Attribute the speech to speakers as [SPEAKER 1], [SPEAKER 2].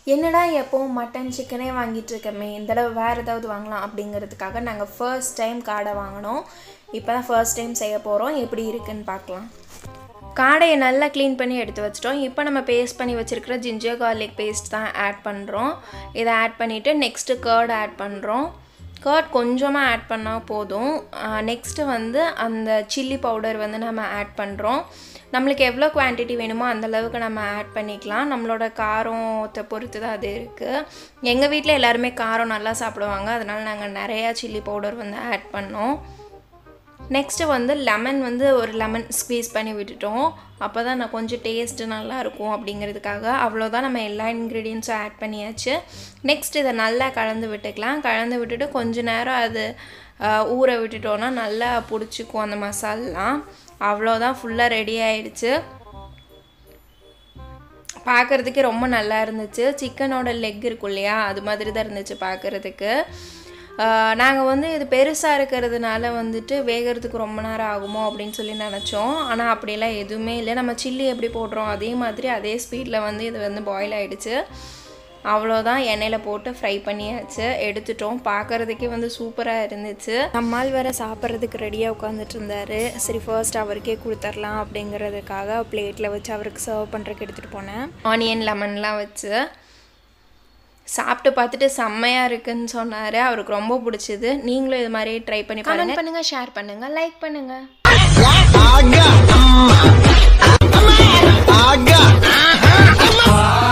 [SPEAKER 1] என்னடா எப்போவும் மட்டன் சிக்கனே வாங்கிட்டு இருக்கமே இந்த தடவை வேறு ஏதாவது வாங்கலாம் அப்படிங்கிறதுக்காக நாங்கள் ஃபர்ஸ்ட் டைம் காடை வாங்கினோம் இப்போ தான் ஃபர்ஸ்ட் டைம் செய்ய போகிறோம் எப்படி இருக்குன்னு பார்க்கலாம் காடையை நல்லா க்ளீன் பண்ணி எடுத்து வச்சிட்டோம் இப்போ நம்ம பேஸ்ட் பண்ணி வச்சுருக்கிற ஜிஞ்சர் கார்லிக் பேஸ்ட் தான் ஆட் பண்ணுறோம் இதை ஆட் பண்ணிவிட்டு நெக்ஸ்ட்டு கர்ட் ஆட் பண்ணுறோம் கர்ட் கொஞ்சமாக ஆட் பண்ணால் போதும் நெக்ஸ்ட்டு வந்து அந்த சில்லி பவுடர் வந்து நம்ம ஆட் பண்ணுறோம் நம்மளுக்கு எவ்வளோ குவான்டிட்டி வேணுமோ அந்த அளவுக்கு நம்ம ஆட் பண்ணிக்கலாம் நம்மளோட காரத்தை பொறுத்து தான் அது இருக்குது எங்கள் வீட்டில் எல்லாருமே காரம் நல்லா சாப்பிடுவாங்க அதனால் நாங்கள் நிறையா சில்லி பவுடர் வந்து ஆட் பண்ணோம் நெக்ஸ்ட்டு வந்து லெமன் வந்து ஒரு லெமன் ஸ்க்வீஸ் பண்ணி விட்டுட்டோம் அப்போ தான் நான் கொஞ்சம் டேஸ்ட்டு நல்லா இருக்கும் அப்படிங்கிறதுக்காக அவ்வளோதான் நம்ம எல்லா இன்க்ரீடியன்ஸும் ஆட் பண்ணியாச்சு நெக்ஸ்ட் இதை நல்லா கலந்து விட்டுக்கலாம் கலந்து விட்டுட்டு கொஞ்ச நேரம் அது ஆஹ், ஊற விட்டுட்டோன்னா நல்லா பிடிச்சிக்கும் அந்த மசாலாம் அவ்வளோதான் ஃபுல்லாக ரெடி ஆயிடுச்சு பார்க்குறதுக்கு ரொம்ப நல்லா இருந்துச்சு சிக்கனோட லெக் இருக்கும் இல்லையா அது மாதிரி தான் இருந்துச்சு பார்க்குறதுக்கு நாங்கள் வந்து இது பெருசாக இருக்கிறதுனால வந்துட்டு வேகிறதுக்கு ரொம்ப நேரம் ஆகுமோ அப்படின்னு சொல்லி நினச்சோம் ஆனால் அப்படியெல்லாம் எதுவுமே இல்லை நம்ம சில்லி எப்படி போடுறோம் அதே மாதிரி அதே ஸ்பீடில் வந்து இது வந்து பாயில் ஆயிடுச்சு அவ்வளோதான் எண்ணெயில் போட்டு ஃப்ரை பண்ணியாச்சு எடுத்துட்டோம் பார்க்குறதுக்கே வந்து சூப்பராக இருந்துச்சு நம்மால் வேற சாப்பிட்றதுக்கு ரெடியாக உட்காந்துட்டு இருந்தாரு சரி ஃபர்ஸ்ட் அவருக்கே கொடுத்துர்லாம் அப்படிங்கிறதுக்காக பிளேட்டில் வச்சு அவருக்கு சர்வ் பண்ணுறதுக்கு எடுத்துகிட்டு போனேன் ஆனியன் லெமன்லாம் வச்சு சாப்பிட்டு பார்த்துட்டு செம்மையாக இருக்குன்னு சொன்னார் அவருக்கு ரொம்ப பிடிச்சது நீங்களும் இது மாதிரி ட்ரை பண்ணி பாருங்க பண்ணுங்கள் ஷேர் பண்ணுங்கள் லைக் பண்ணுங்கள்
[SPEAKER 2] Aga. Aga.